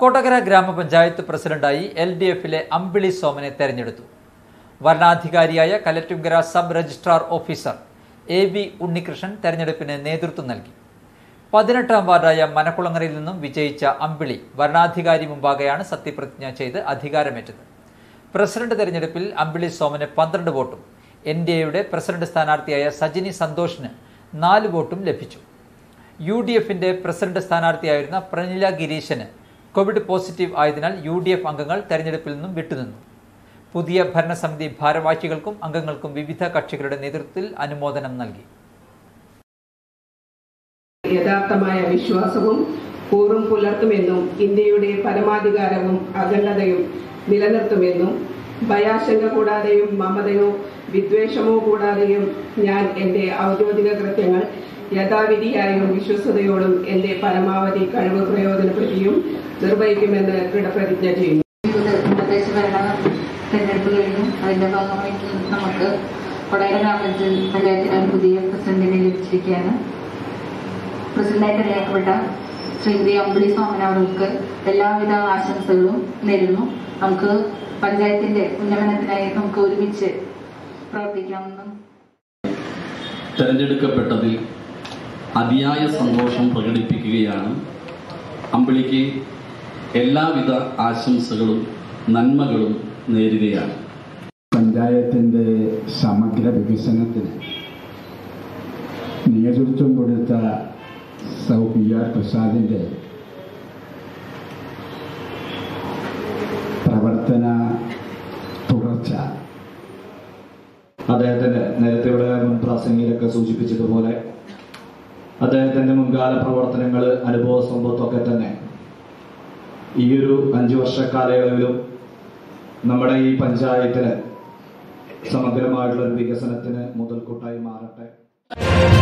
കൊടകര ഗ്രാമപഞ്ചായത്ത് പ്രസിഡന്റായി L D എഫിലെ അമ്പിളി സോമനെ തെരഞ്ഞെടുത്തു വരണാധികാരിയായ Kalattunkara sub registrar officer A V Unnikrishnan തെരഞ്ഞെടുപ്പിന് നേതൃത്വം നൽകി പതിനെട്ടാം വാർഡായ മനക്കുളങ്ങരയിൽ നിന്നും വിജയിച്ച അമ്പിളി വരണാധികാരി മുമ്പാകെയാണ് സത്യപ്രതിജ്ഞ ചെയ്ത് അധികാരമേറ്റത് പ്രസിഡന്റ് തെരഞ്ഞെടുപ്പിൽ അമ്പിളി സോമന് പന്ത്രണ്ട് വോട്ടും എൻ ഡി എയുടെ പ്രസിഡന്റ് സ്ഥാനാർത്ഥിയായ സജിനി സന്തോഷിന് നാല് വോട്ടും ലഭിച്ചു യു ഡി എഫിന്റെ പ്രസിഡന്റ് സ്ഥാനാർത്ഥിയായിരുന്ന പ്രനില ഗിരീശന് കോവിഡ് പോസിറ്റീവ് ആയതിനാൽ യു ഡി എഫ് അംഗങ്ങൾ തെരഞ്ഞെടുപ്പിൽ നിന്നും വിട്ടുനിന്നു പുതിയ ഭരണസമിതി ഭാരവാഹികൾക്കും അംഗങ്ങൾക്കും വിവിധ കക്ഷികളുടെ നേതൃത്വത്തിൽ അനുമോദനം നൽകി യഥാർത്ഥമായ വിശ്വാസവും കൂറും പുലർത്തുമെന്നും ഇന്ത്യയുടെ പരമാധികാരവും അഖണ്ഡതയും നിലനിർത്തുമെന്നും ഭയാശങ്ക കൂടാതെയും മമതയോ വിദ്വേഷമോ കൂടാതെയും ഞാൻ എൻ്റെ ഔദ്യോഗിക കൃത്യങ്ങൾ യഥാവിധിയായും വിശ്വസ്തയോടും എൻ്റെ പരമാവധി കഴിവ് പ്രയോജനപ്പെടുത്തിയും നിർവഹിക്കുമെന്ന് ദൃഢപ്രതിജ്ഞ ചെയ്യുന്നു പ്രദേശ ഭരണ തെരഞ്ഞെടുപ്പ് കഴിഞ്ഞു അതിന്റെ ഭാഗമായിട്ട് നമുക്ക് കൊടകര ഗ്രാമപഞ്ചായത്ത് പഞ്ചായത്തിന് ഒരു പുതിയ പ്രസിഡന്റിനെ ലഭിച്ചിരിക്കുകയാണ് പ്രസിഡന്റായി തിരഞ്ഞെടുക്കപ്പെട്ട ശ്രീമതി അമ്പിളി സോമൻ അവർക്ക് എല്ലാവിധ ആശംസകളും നേരുന്നു നമുക്ക് പഞ്ചായത്തിന്റെ ഉന്നമനത്തിനായി നമുക്ക് ഒരുമിച്ച് പ്രവർത്തിക്കാമെന്നും തെരഞ്ഞെടുക്കപ്പെട്ടതിൽ അതിയായ സന്തോഷം പ്രകടിപ്പിക്കുകയാണ് അമ്പിളിക്ക് എല്ലാവിധ ആശംസകളും നന്മകളും നേരുകയാണ് പഞ്ചായത്തിൻ്റെ സമഗ്ര വികസനത്തിന് നേതൃത്വം കൊടുത്ത സൗ പി ആർ പ്രസാദിൻ്റെ പ്രവർത്തന തുടർച്ച അദ്ദേഹത്തിന്റെ നേരത്തെ ഇവിടെ മുൻ പ്രാസംഗികരൊക്കെ സൂചിപ്പിച്ചതുപോലെ അദ്ദേഹത്തിന്റെ മുൻകാല പ്രവർത്തനങ്ങൾ അനുഭവ സമ്പത്തൊക്കെ തന്നെ ഈ ഒരു അഞ്ചു വർഷ കാലയളവിലും നമ്മുടെ ഈ പഞ്ചായത്തിന് സമഗ്രമായിട്ടുള്ള ഒരു വികസനത്തിന് മുതൽക്കൂട്ടായി മാറട്ടെ